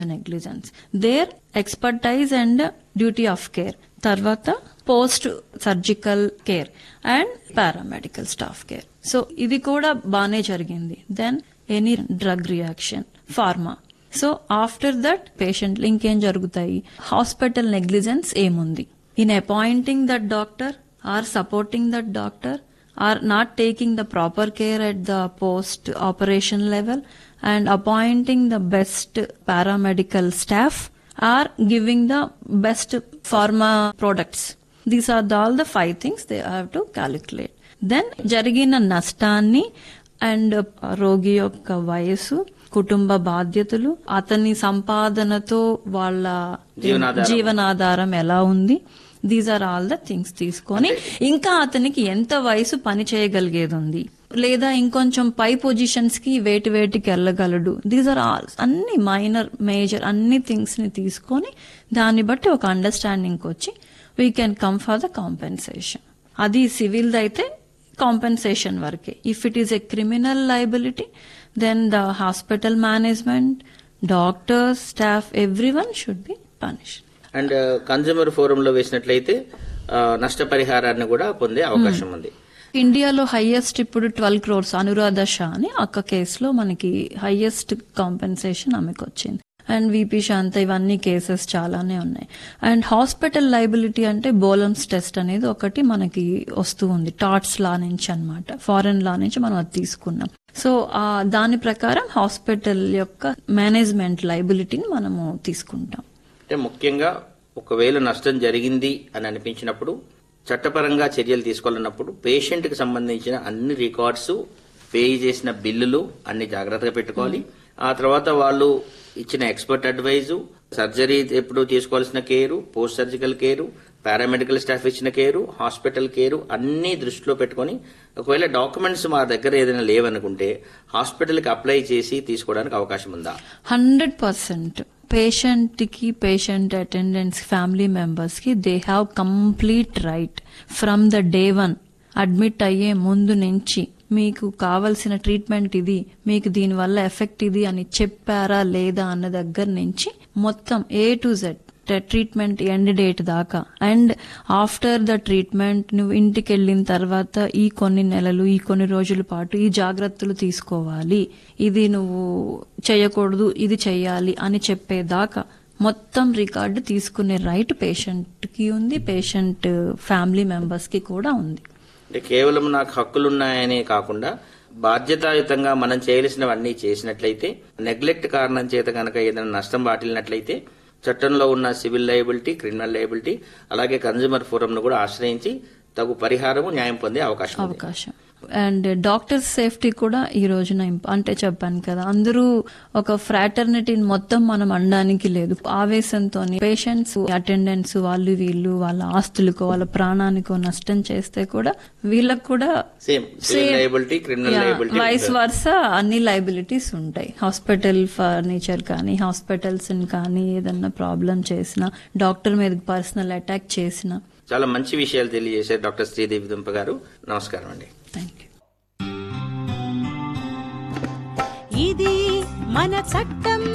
Negligence there expertise and duty of care తర్వాత post surgical care and paramedical staff care so ఇది కూడా బానే జరిగింది then any drug reaction pharma so after that పేషెంట్లు ఇంకేం జరుగుతాయి హాస్పిటల్ నెగ్లిజెన్స్ ఏముంది in appointing that doctor or supporting that doctor or not taking the proper care at the post operation level and appointing the best paramedical staff or giving the best pharma products. These are the, all the five things they have to calculate. Then జరిగిన నష్టాన్ని and రోగి యొక్క వయసు కుటుంబ బాధ్యతలు అతని సంపాదనతో వాళ్ళ జీవనాధారం. జీవనాధారం ఎలా ఉంది these are all the things తీసుకొని ఇంకా అతనికి ఎంత వయసు పని చేయగలిగేది ఉంది లేదా ఇంకొంచెం పై పొజిషన్స్ కి వేటి వేటికి వెళ్ళగలడు దీస్ ఆర్ ఆల్ అన్ని మైనర్ మేజర్ అన్ని థింగ్స్ ని తీసుకొని దాన్ని బట్టి ఒక అండర్స్టాండింగ్ వచ్చి we can come for the compensation అది సివిల్ అయితే కాంపెన్సేషన్ వరకే if it is a criminal liability then the hospital management doctors staff every one should be punish and consumer forum లో వేసినట్లయితే ఆ, నష్టపరిహారాన్ని కూడా పొందే అవకాశం ఉంది ఇండియాలో హైయెస్ట్ ఇప్పుడు ట్వెల్వ్ క్రోర్స్ అనురాధ షా అని అక్క కేసులో మనకి హైయెస్ట్ కాంపెన్సేషన్ ఆమెకు వచ్చింది అండ్ విపి శాంత ఇవన్నీ కేసెస్ చాలానే ఉన్నాయి అండ్ హాస్పిటల్ లైబిలిటీ అంటే బోలమ్స్ టెస్ట్ అనేది ఒకటి మనకి వస్తూ ఉంది టాట్స్ లా నుంచి అన్నమాట ఫారెన్ లా నుంచి మనం అది తీసుకున్నాం సో ఆ దాని ప్రకారం హాస్పిటల్ యొక్క మేనేజ్మెంట్ లైబిలిటీని మనము తీసుకుంటాం అంటే ముఖ్యంగా ఒకవేళ నష్టం జరిగింది అని అనిపించినప్పుడు చట్టపరంగా చర్యలు తీసుకోవాలన్నప్పుడు పేషెంట్ కి సంబంధించిన అన్ని రికార్డ్స్ పే చేసిన బిల్లులు అన్ని జాగ్రత్తగా పెట్టుకోవాలి ఆ తర్వాత వాళ్ళు ఇచ్చిన ఎక్స్పర్ట్ అడ్వైజు సర్జరీ ఎప్పుడు తీసుకోవాల్సిన care post surgical care paramedical staff ఇచ్చిన కేరు హాస్పిటల్ కేరు అన్ని దృష్టిలో పెట్టుకొని ఒకవేళ డాక్యుమెంట్స్ మా దగ్గర ఏదైనా లేవనుకుంటే హాస్పిటల్కి అప్లై చేసి తీసుకోవడానికి అవకాశం ఉందా హండ్రెడ్ పర్సెంట్ పేషెంట్ కి పేషెంట్ అటెండెంట్స్ ఫ్యామిలీ మెంబర్స్ కి they have complete right from the day one admit అయ్యే ముందు నుంచి మీకు కావలసిన ట్రీట్మెంట్ ఇది మీకు దీనివల్ల ఎఫెక్ట్ ఇది అని చెప్పారా లేదా అన్న దగ్గర నుంచి మొత్తం A to Z treatment end date దాకా అండ్ ఆఫ్టర్ ద ట్రీట్మెంట్ నువ్వు ఇంటికి వెళ్ళిన తర్వాత ఈ కొన్ని నెలలు ఈ కొన్ని రోజుల పాటు ఈ జాగ్రత్తలు తీసుకోవాలి ఇది నువ్వు చేయకూడదు ఇది చెయ్యాలి అని చెప్పేదాకా మొత్తం రికార్డు తీసుకునే రైట్ పేషెంట్ కి ఉంది పేషెంట్ ఫ్యామిలీ మెంబర్స్ కి కూడా ఉంది అంటే కేవలం నాకు హక్కులున్నాయనే కాకుండా బాధ్యతాయుతంగా మనం చేయాల్సినవన్నీ చేసినట్లయితే నెగ్లెక్ట్ కారణం చేత కనుక ఏదైనా నష్టం వాటిల్లినట్లయితే చట్టంలో ఉన్న సివిల్ లయబిలిటీ క్రిమినల్ లయబిలిటీ అలాగే కన్జ్యూమర్ ఫోరంను కూడా ఆశ్రయించి తగు పరిహారము న్యాయం పొందే అవకాశం ఉంది అవకాశం అండ్ డాక్టర్స్ సేఫ్టీ కూడా ఈ రోజున ఇంప- అంటే చెప్పాను కదా అందరూ ఒక ఫ్రాటర్నిటీని మొత్తం మనం అనడానికి లేదు ఆవేశంతో పేషెంట్స్ అటెండెంట్స్ వాళ్ళు వీళ్ళు వాళ్ళ ఆస్తులకో వాళ్ళ ప్రాణానికో నష్టం చేస్తే కూడా వీళ్ళకు కూడా same civil liability criminal liability vice versa అన్ని లైబిలిటీస్ ఉంటాయి హాస్పిటల్ ఫర్నిచర్ కానీ హాస్పిటల్స్ కానీ ఏదన్నా ప్రాబ్లం చేసినా డాక్టర్ మీద పర్సనల్ అటాక్ చేసినా చాలా మంచి విషయాలు తెలియజేశారు డాక్టర్ శ్రీదేవి దుంప గారు నమస్కారం అండి థ్యాంక్ యూ ఇది మన చట్టం